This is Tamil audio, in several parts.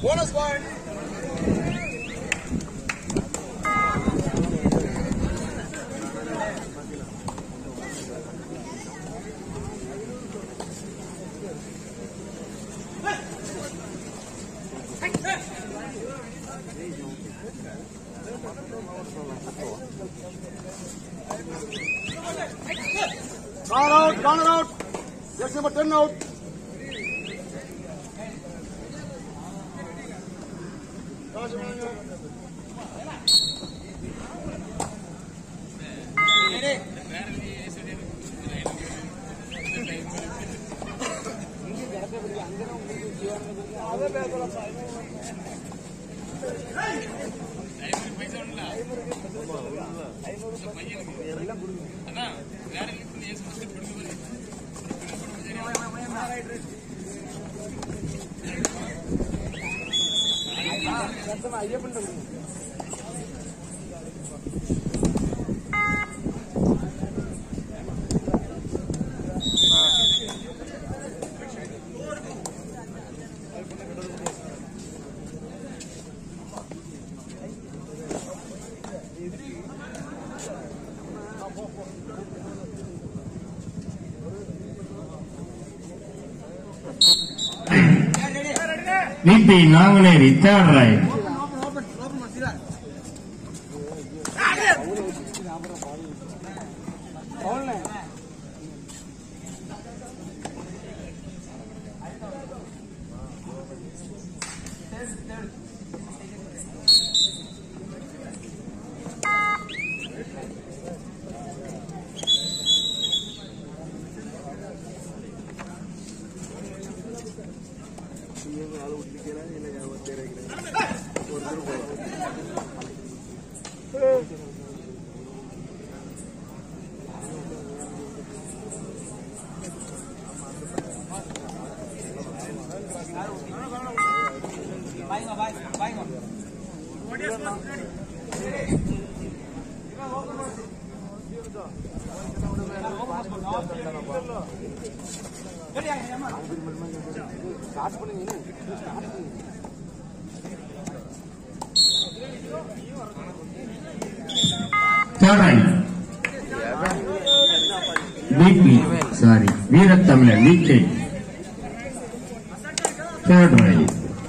Bonus point. Corner out, corner out. Yes, number 10 out. VP Nanganeri, third right. Third right. VP, sorry, Veeratamila, VK. Third right.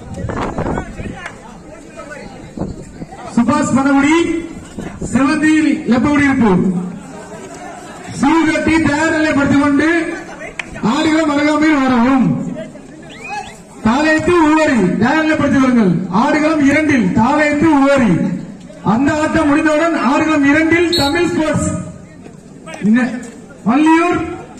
சுபாஷ் பனகுடி செவந்தியில் லெப்பகுடி இருப்பு சீகட்டி தயார் நிலைப்படுத்திக் கொண்டு ஆடுகள் மரகாமையில் வரவும் தாளையத்து உவரி தயார் நிலைப்படுத்திக் கொள்ளுங்கள் ஆடுகளம் இரண்டில் தாளையத்து உவரி அந்த ஆட்டம் முடிந்தவுடன் ஆடுகளம் இரண்டில் தமிழ் ஸ்போர்ட்ஸ் இன்ன- வள்ளியூர்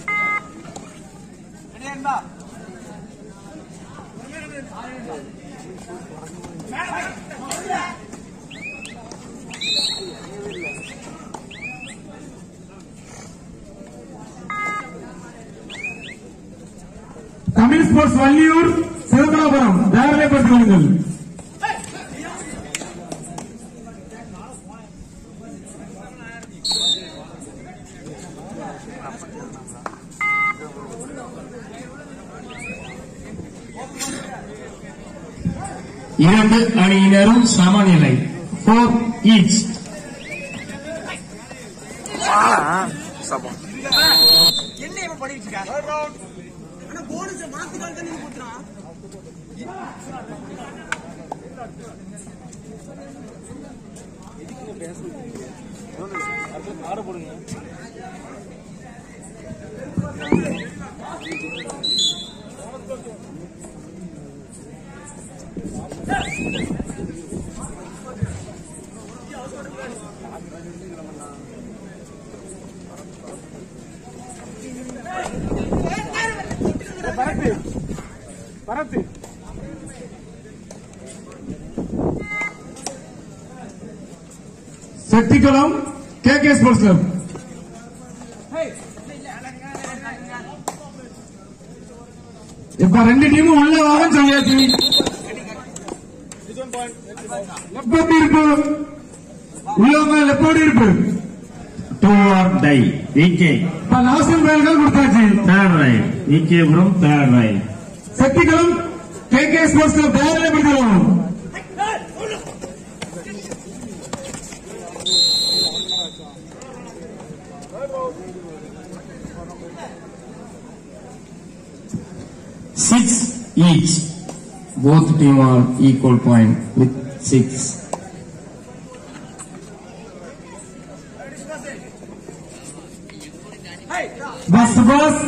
தமிழ் ஸ்போர்ட்ஸ் வள்ளியூர் சிதம்பராபுரம் தயார் நிலைப்படுத்திக் கொள்ளுங்கள் இரண்டு அணியினரும் சமநிலை ஃபோர் ஈச் என்ன இவன் பண்ணிட்டு இருக்கான் ஆனா போனஸ் மாத்துக்கால் தான் நீங்க கொடுத்துறான் Chettikulam K K sports club இப்ப ரெண்டு டீமும் உள்ள வாங்க சொல்லியாச்சு லெப்போடி இருப்பு உள்ளவங்க லெப்போடி இருப்பு டூ ஆர் டை விகே இப்ப நாசிம் பயல்கள் கொடுத்தாச்சு third right VKPuram third right Chettikulam K AK sports club தயாரிலே பிடிக்கிறோம் Six each. Both team are equal point with six. Bus Subash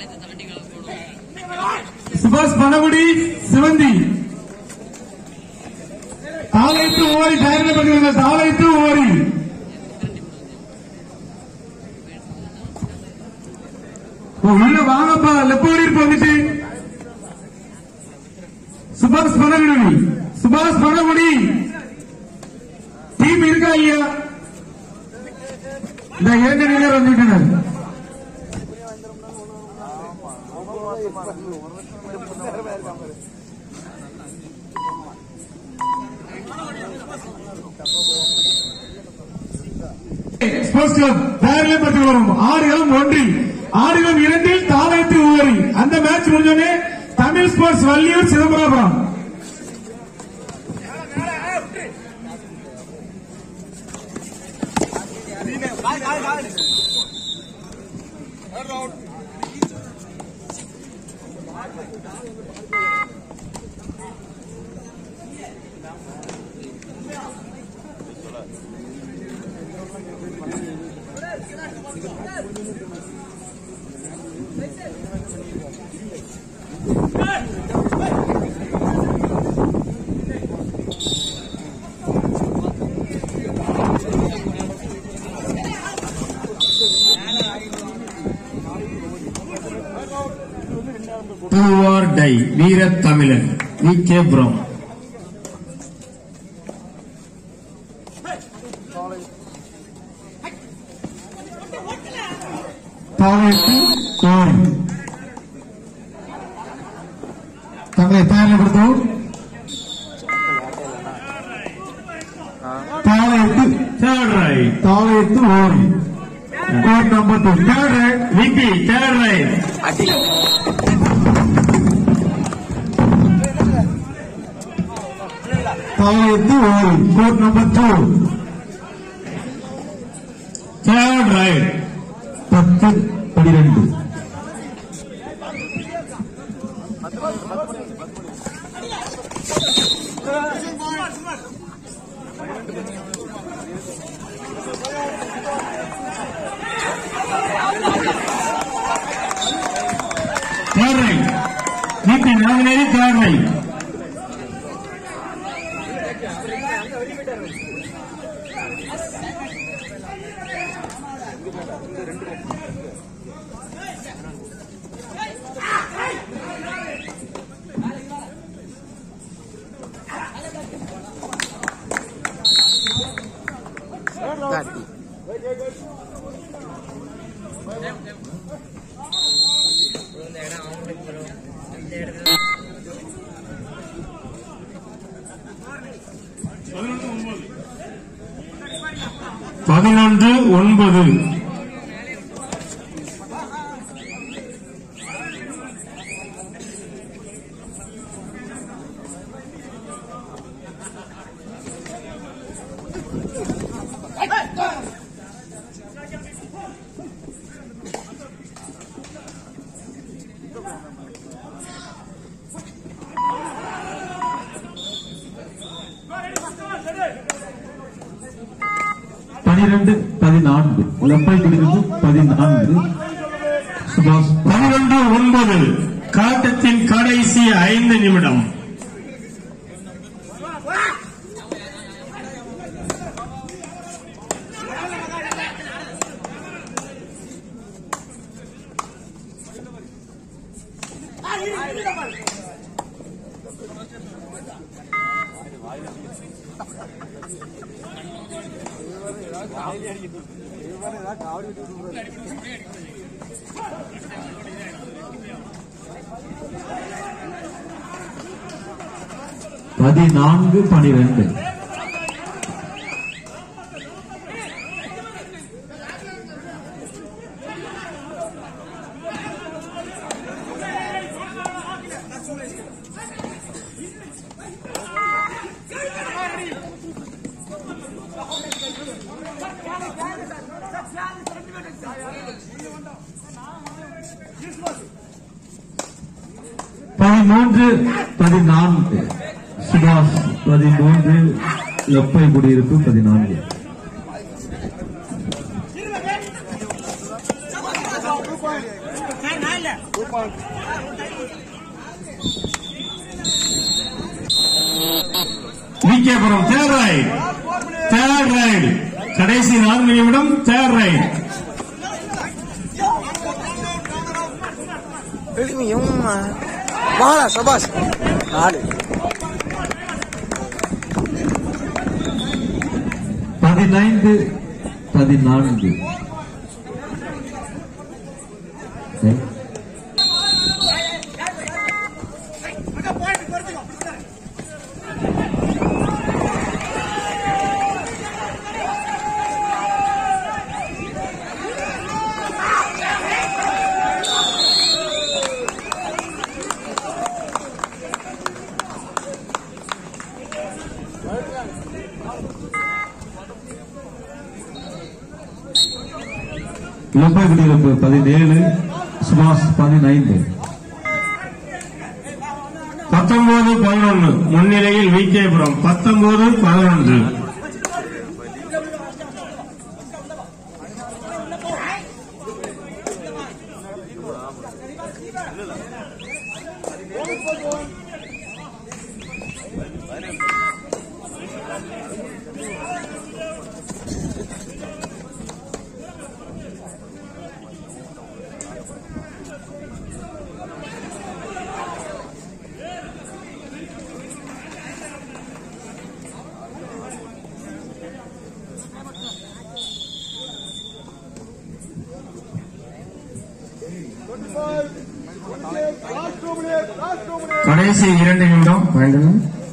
Subash Panagudi சிவந்தி தாளைத்து ஓரி தயாரிலே பிடிக்கிறார்கள் தாளைத்து ஓரி ஓ, உள்ள வாங்கப்பா லெப்போடி இருப்பு வந்துட்டு சுபாஷ் பணகுடி சுபாஷ் பணகுடி டீம் இருக்கா ஐயா இந்த இரண்டு நிலையர் வந்துவிட்டனர் ஸ்போர்ட்ஸ் கிளப் தயாரிலே பற்றி வரும் ஆடுகளம் ஒன்றில் ஆடுகளம் இரண்டில் தாளைத்து ஊரி அந்த மேட்ச் முடிஞ்சோடனே தமிழ் ஸ்போர்ட்ஸ் வள்ளியூர் சிதம்பரம் கால் கால் கால் Third round. Two or die. வீரத் தமிழன் வி கே புரம் தாளைத்து கோரி தங்களை தயாரிப்படுத்தவும் தாளைத்து தேர்ட் ரைட் தாளைத்து ஓரி court number two third VP third right தாளைத்து ஓரி court number two third right பத்து பனிரெண்டு தேர்ட் ரைட் விபி நாமினேரி தேர்ட் ரைட் பதினொன்று ஒன்பது பனிரெண்டு பதினான்கு லப்பை பிடிக்கிறது பதினான்கு சுபாஷ் பதினொன்று ஒன்பது காட்டத்தின் கடைசி ஐந்து நிமிடம் பதினான்கு பனிரெண்டு பதிமூன்று பதினான்கு சுபாஷ் பதிமூன்று லப்பை குடியிருப்பு பதினான்கு நான் நான் இல்ல VKPuram third right third right கடைசி நான்கு நிமிடம் தேர்ட் ரைட் வாடா சபாஷ் நாலு பதினைந்து பதினான்கு சரி. லப்பை குடியிருப்பு பதினேழு சுபாஷ் பதினைந்து பத்தொன்பது பதினொன்று முன்னிலையில் விகேபுரம் பத்தொன்பது பதினொன்று Last two minutes, last two minutes. கடைசி இரண்டு நிமிடம் வேண்டுங்க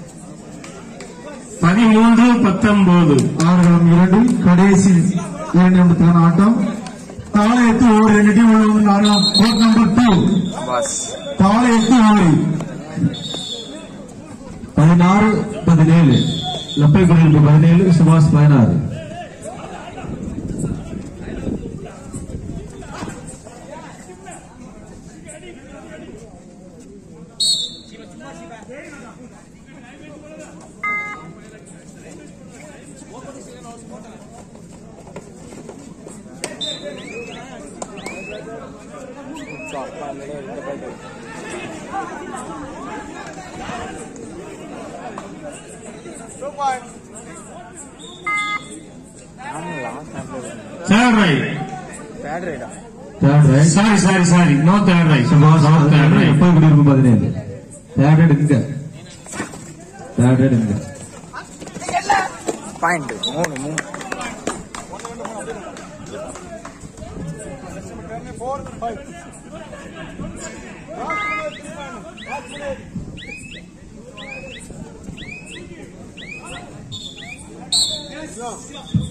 பதிமூன்று பத்தொன்பது ஆறுகளம் இரண்டில் கடைசி இரண்டு நிமிடத்துக்கான ஆட்டம் தாளையத்து ஓடி ரெண்டு டீம் உள்ள ஆடலாம் கோட் நம்பர் டூ தாளையத்து ஓடி பதினாறு பதினேழு லப்பை குடியிருப்பு பதினேழு சுபாஷ் பதினாறு Two points. Third right third right sorry sorry sorry no third right Subash no third right Labbai Kudiyiruppu பதினேழு தேர்ட் ரைட் இங்க தேர்ட் ரைட் இங்க பாயிண்ட் மூணு மூணு Ten, four, five. Last minute, three minutes. Last minute. No.